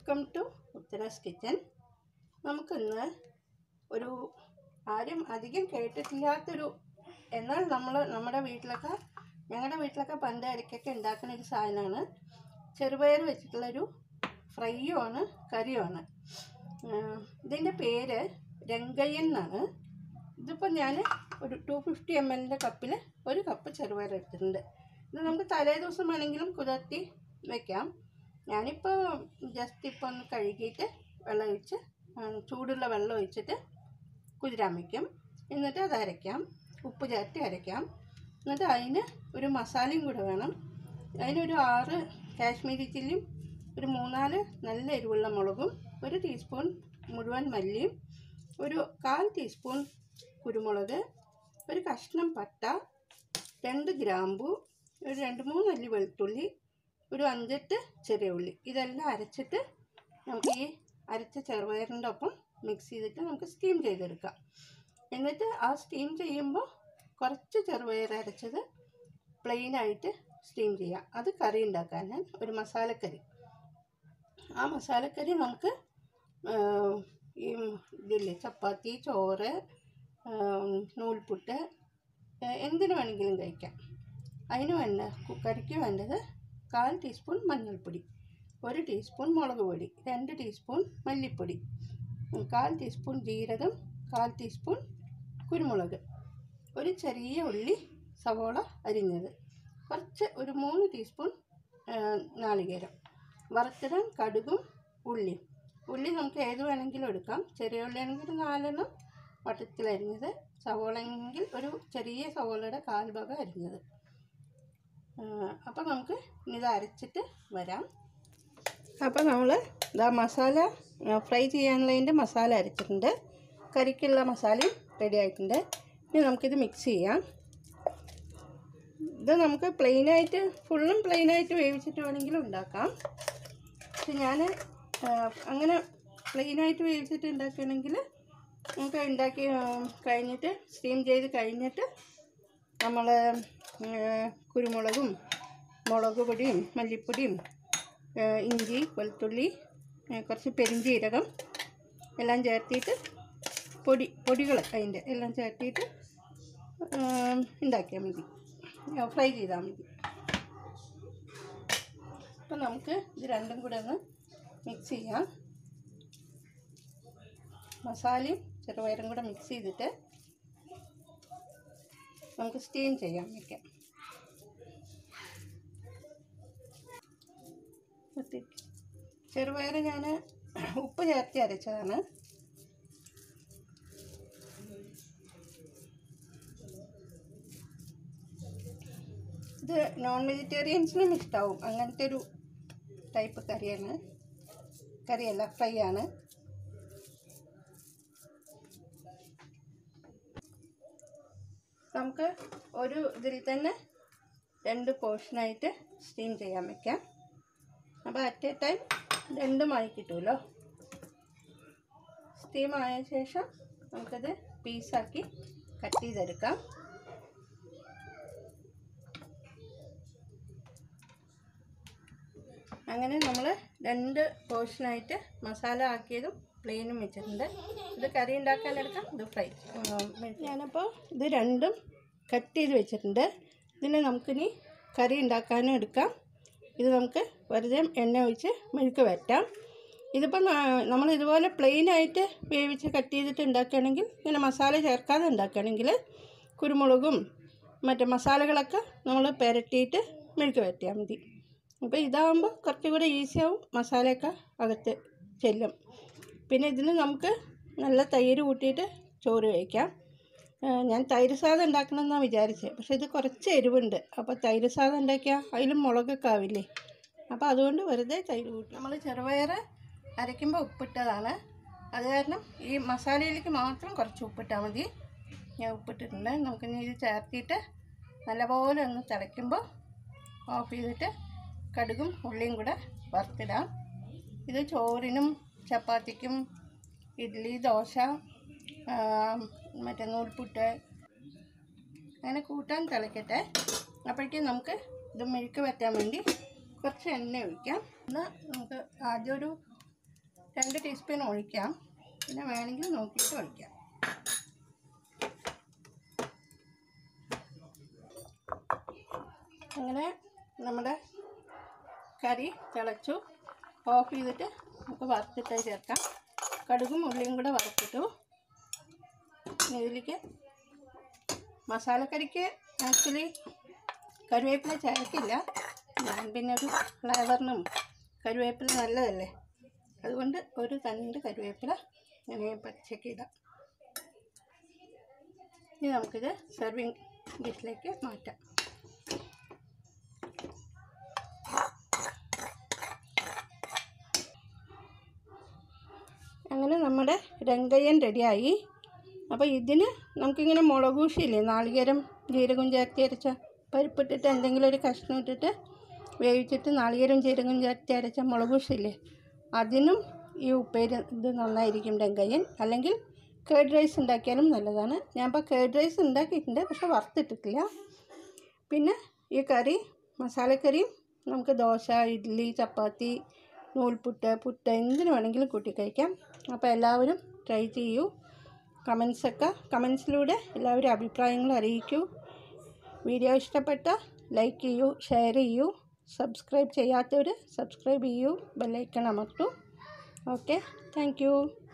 Welcome to ഉത്തരാസ് kitchen നമുക്കിന്ന് ഒരു ആരും അധികം കേട്ടിട്ടില്ലാത്തൊരു എന്നാൽ നമ്മൾ നമ്മുടെ വീട്ടിലൊക്കെ ഞങ്ങളുടെ വീട്ടിലൊക്കെ പണ്ട് ഇടയ്ക്കൊക്കെ ഉണ്ടാക്കുന്ന ഒരു സാധനമാണ് ചെറുപയർ വെച്ചിട്ടുള്ളൊരു ഫ്രൈയുമാണ് കറിയുമാണ് ഇതിൻ്റെ പേര് രംഗയ്യൻ എന്നാണ് ഇതിപ്പോൾ ഞാൻ ഒരു ടു ഫിഫ്റ്റി എം എല്ലിൻ്റെ കപ്പിൽ ഒരു കപ്പ് ചെറുപയർ എടുത്തിട്ടുണ്ട് ഇത് നമുക്ക് തലേ ദിവസം വേണമെങ്കിലും കുതിർത്തി വെക്കാം ഞാനിപ്പോൾ ജസ്റ്റ് ഇപ്പോൾ ഒന്ന് കഴുകിയിട്ട് വെള്ളം ഒഴിച്ച് ഉം, ചൂടുള്ള വെള്ളം ഒഴിച്ചിട്ട് കുതിരാൻ വയ്ക്കും എന്നിട്ട് അത് അരയ്ക്കാം ഉപ്പ് ചേർത്ത് അരയ്ക്കാം എന്നിട്ട് അതിന് ഒരു മസാലയും കൂടെ വേണം അതിനൊരു ആറ് കാശ്മീരി ചില്ലിയും ഒരു മൂന്നാല് നല്ല എരിവുള്ള മുളകും ഒരു ടീസ്പൂൺ മുഴുവൻ മല്ലിയും ഒരു കാൽ ടീസ്പൂൺ കുരുമുളക് ഒരു കഷ്ണം പട്ട രണ്ട് ഗ്രാമ്പു ഒരു രണ്ട് മൂന്ന് അല്ലി വെളുത്തുള്ളി ഒരു അഞ്ചെട്ട് ചെറിയ ഉള്ളി ഇതെല്ലാം അരച്ചിട്ട് നമുക്ക് ഈ അരച്ച ചെറുപയറിൻ്റെ ഒപ്പം മിക്സ് ചെയ്തിട്ട് നമുക്ക് സ്റ്റീം ചെയ്തെടുക്കാം എന്നിട്ട് ആ സ്റ്റീം ചെയ്യുമ്പോൾ കുറച്ച് ചെറുപയർ അരച്ചത് പ്ലെയിനായിട്ട് സ്റ്റീം ചെയ്യാം അത് കറി ഉണ്ടാക്കാൻ ഒരു മസാലക്കറി ആ മസാലക്കറി നമുക്ക് ആ, ഈ ഇതില്ലേ ചപ്പാത്തി ചോറ് ആ, നൂൽപുട്ട് ആ, എന്തിനു വേണമെങ്കിലും കഴിക്കാം അതിന് വേണ്ട കറിക്ക് വേണ്ടത് കാൽ ടീസ്പൂൺ മഞ്ഞൾപ്പൊടി ഒരു ടീസ്പൂൺ മുളക് പൊടി രണ്ട് ടീസ്പൂൺ മല്ലിപ്പൊടി ഉം, കാൽ ടീസ്പൂൺ ജീരകം കാൽ ടീസ്പൂൺ കുരുമുളക് ഒരു ചെറിയ ഉള്ളി സവോള അരിഞ്ഞത് കുറച്ച് ഒരു മൂന്ന് ടീസ്പൂൺ ആ, നാളികേരം വറുത്തിടാൻ കടുകും ഉള്ളി ഉള്ളി നമുക്ക് ഏത് വേണമെങ്കിലും എടുക്കാം ചെറിയ ഉള്ളി ആണെങ്കിൽ ഒരു നാലെണ്ണം വട്ടത്തിലരിഞ്ഞത് സവോള എങ്കിൽ ഒരു ചെറിയ സവോളയുടെ കാൽ ഭാഗം അരിഞ്ഞത് അപ്പോൾ നമുക്ക് ഇനി ഇത് അരച്ചിട്ട് വരാം അപ്പോൾ നമ്മൾ ഇതാ മസാല ഫ്രൈ ചെയ്യാനുള്ളതിൻ്റെ മസാല അരച്ചിട്ടുണ്ട് കറിക്കുള്ള മസാലയും റെഡി ആയിട്ടുണ്ട് ഇനി നമുക്കിത് മിക്സ് ചെയ്യാം ഇത് നമുക്ക് പ്ലെയിനായിട്ട് ഫുള്ളും പ്ലെയിനായിട്ട് വേവിച്ചിട്ട് വേണമെങ്കിലും ഉണ്ടാക്കാം പക്ഷെ ഞാൻ അങ്ങനെ പ്ലെയിനായിട്ട് വേവിച്ചിട്ട് ഉണ്ടാക്കുകയാണെങ്കിൽ നമുക്ക് ഉണ്ടാക്കി ആ, കഴിഞ്ഞിട്ട് സ്റ്റീം ചെയ്ത് കഴിഞ്ഞിട്ട് നമ്മൾ കുരുമുളകും മുളക് പൊടിയും മല്ലിപ്പൊടിയും ആ, ഇഞ്ചി വെളുത്തുള്ളി ആ, കുറച്ച് പെരിഞ്ചീരകം എല്ലാം ചേർത്തിട്ട് പൊടി പൊടികൾ അതിൻ്റെ എല്ലാം ചേർത്തിട്ട് ആ, ഉണ്ടാക്കിയാൽ മതി ആ, ഫ്രൈ ചെയ്താൽ മതി അപ്പം നമുക്ക് ഇത് രണ്ടും കൂടെ ഒന്ന് മിക്സ് ചെയ്യാം മസാലയും ചെറുപയറും കൂടെ മിക്സ് ചെയ്തിട്ട് നമുക്ക് സ്റ്റീം ചെയ്യാൻ വയ്ക്കാം നിർത്തിക്ക്. ചെറുപയർ ഞാൻ ഉപ്പ് ചേർത്തി അരച്ചതാണ് ഇത് നോൺ വെജിറ്റേറിയൻസിനും ഇഷ്ടാവും അങ്ങനത്തെ ഒരു ടൈപ്പ് കറിയാണ് കറിയല്ല ഫ്രൈ ആണ് നമുക്ക് ഒരു ഇതിൽ തന്നെ രണ്ട് പോർഷനായിട്ട് സ്റ്റീം ചെയ്യാൻ വെക്കാം അപ്പോൾ അറ്റ് എ ടൈം രണ്ടുമായി കിട്ടുമല്ലോ സ്റ്റീം ആയ ശേഷം നമുക്കത് പീസാക്കി കട്ട് ചെയ്തെടുക്കാം അങ്ങനെ നമ്മൾ രണ്ട് പോർഷനായിട്ട് മസാല ആക്കിയതും പ്ലെയിനും വെച്ചിട്ടുണ്ട് ഇത് കറി ഉണ്ടാക്കാനെടുക്കാം ഇത് ഫ്രൈ ഞാനപ്പോൾ ഇത് രണ്ടും കട്ട് ചെയ്ത് വെച്ചിട്ടുണ്ട് ഇതിനെ നമുക്കിനി കറി ഉണ്ടാക്കാനും എടുക്കാം ഇത് നമുക്ക് വെറുതെ എണ്ണ ഒഴിച്ച് മെഴുക്ക് വരട്ടാം ഇതിപ്പോൾ നമ്മൾ ഇതുപോലെ പ്ലെയിൻ ആയിട്ട് വേവിച്ച് കട്ട് ചെയ്തിട്ട് ഉണ്ടാക്കുകയാണെങ്കിൽ ഇങ്ങനെ മസാല ചേർക്കാതെ ഉണ്ടാക്കുകയാണെങ്കിൽ കുരുമുളകും മറ്റേ മസാലകളൊക്കെ നമ്മൾ പുരട്ടിയിട്ട് മെഴുക്ക് വരട്ടിയാൽ മതി അപ്പോൾ ഇതാകുമ്പോൾ കുറച്ചുകൂടെ ഈസിയാവും മസാലയൊക്കെ അകത്ത് ചെല്ലും പിന്നെ ഇതിന് നമുക്ക് നല്ല തൈര് കൂട്ടിയിട്ട് ചോറ് കഴിക്കാം ആ, ഞാൻ തൈര് സാദം ഉണ്ടാക്കണമെന്നാണ് വിചാരിച്ചത് പക്ഷേ ഇത് കുറച്ച് എരിവുണ്ട് അപ്പോൾ തൈര് സാദം ഉണ്ടാക്കിയാൽ അതിലും മുളകൊക്കെ ആവില്ലേ അപ്പോൾ അതുകൊണ്ട് വെറുതെ തൈര് കൂട്ടും നമ്മൾ ചെറുപയർ അരയ്ക്കുമ്പോൾ ഉപ്പിട്ടതാണ് അത് കാരണം ഈ മസാലയിലേക്ക് മാത്രം കുറച്ച് ഉപ്പിട്ടാൽ മതി ഞാൻ ഉപ്പിട്ടിട്ടുണ്ട് നമുക്കിനി ഇത് ചേർത്തിട്ട് നല്ലപോലെ ഒന്ന് തിളയ്ക്കുമ്പോൾ ഓഫ് ചെയ്തിട്ട് കടുകും ഉള്ളിയും കൂടെ വറുത്തിടാം ഇത് ചോറിനും ചപ്പാത്തിക്കും ഇഡ്ഡലി ദോശ ആ, മറ്റേ നൂൽപുട്ട് അങ്ങനെ കൂട്ടാൻ തിളയ്ക്കട്ടെ അപ്പോഴേക്കും നമുക്ക് ഇത് മെഴുക്ക് വറ്റാൻ വേണ്ടി കുറച്ച് എണ്ണ ഒഴിക്കാം എന്നാൽ നമുക്ക് ആദ്യം ഒരു രണ്ട് ടീസ്പൂൺ ഒഴിക്കാം പിന്നെ വേണമെങ്കിൽ നോക്കിയിട്ട് ഒഴിക്കാം അങ്ങനെ നമ്മുടെ കറി തിളച്ചു ഓഫ് ചെയ്തിട്ട് നമുക്ക് വറുത്തിട്ട് ചേർക്കാം കടുകും ഉള്ളിയും കൂടെ വറുത്തിട്ടു ഇനി ഇതിലേക്ക് മസാലക്കറിക്ക് ആക്ച്വലി കരുവേപ്പില ചേർക്കില്ല ഞാൻ പിന്നെ ഒരു ഫ്ലേവറിനും കരുവേപ്പില നല്ലതല്ലേ അതുകൊണ്ട് ഒരു തണ്ട് കരുവേപ്പില ഇങ്ങനെ പച്ചയ്ക്ക് ഇടാം ഇനി നമുക്കിത് സെർവിങ് ഡിഷിലേക്ക് മാറ്റാം അങ്ങനെ നമ്മുടെ രംഗയ്യൻ റെഡിയായി അപ്പോൾ ഇതിന് നമുക്കിങ്ങനെ മുളകൂശിയില്ലേ നാളികേരം ജീരകം ചേർത്തി അരച്ച പരിപ്പിട്ടിട്ട് എന്തെങ്കിലും ഒരു കഷ്ണം ഇട്ടിട്ട് വേവിച്ചിട്ട് നാളികേരം ജീരകം ചേർത്തി അരച്ച മുളകൂശില്ലേ അതിനും ഈ ഉപ്പേരി ഇത് നന്നായിരിക്കും രംഗയ്യൻ അല്ലെങ്കിൽ കേർഡ് റൈസ് ഉണ്ടാക്കിയാലും നല്ലതാണ് ഞാൻ ഇപ്പോൾ കേർഡ് റൈസ് ഉണ്ടാക്കിയിട്ടുണ്ട് പക്ഷെ വറുത്തിട്ടിട്ടില്ല പിന്നെ ഈ കറി മസാലക്കറിയും നമുക്ക് ദോശ ഇഡ്ഡലി ചപ്പാത്തി നൂൽപുട്ട് പുട്ട് എന്തിനു വേണമെങ്കിലും കൂട്ടി കഴിക്കാം അപ്പോൾ എല്ലാവരും ട്രൈ ചെയ്യൂ കമൻസൊക്കെ കമൻസിലൂടെ എല്ലാവരും അഭിപ്രായങ്ങൾ അറിയിക്കൂ വീഡിയോ ഇഷ്ടപ്പെട്ട ലൈക്ക് ചെയ്യൂ ഷെയർ ചെയ്യൂ സബ്സ്ക്രൈബ് ചെയ്യാത്തവർ സബ്സ്ക്രൈബ് ചെയ്യൂ ബെല്ലൈക്കൺ അമർത്തൂ ഓക്കെ താങ്ക്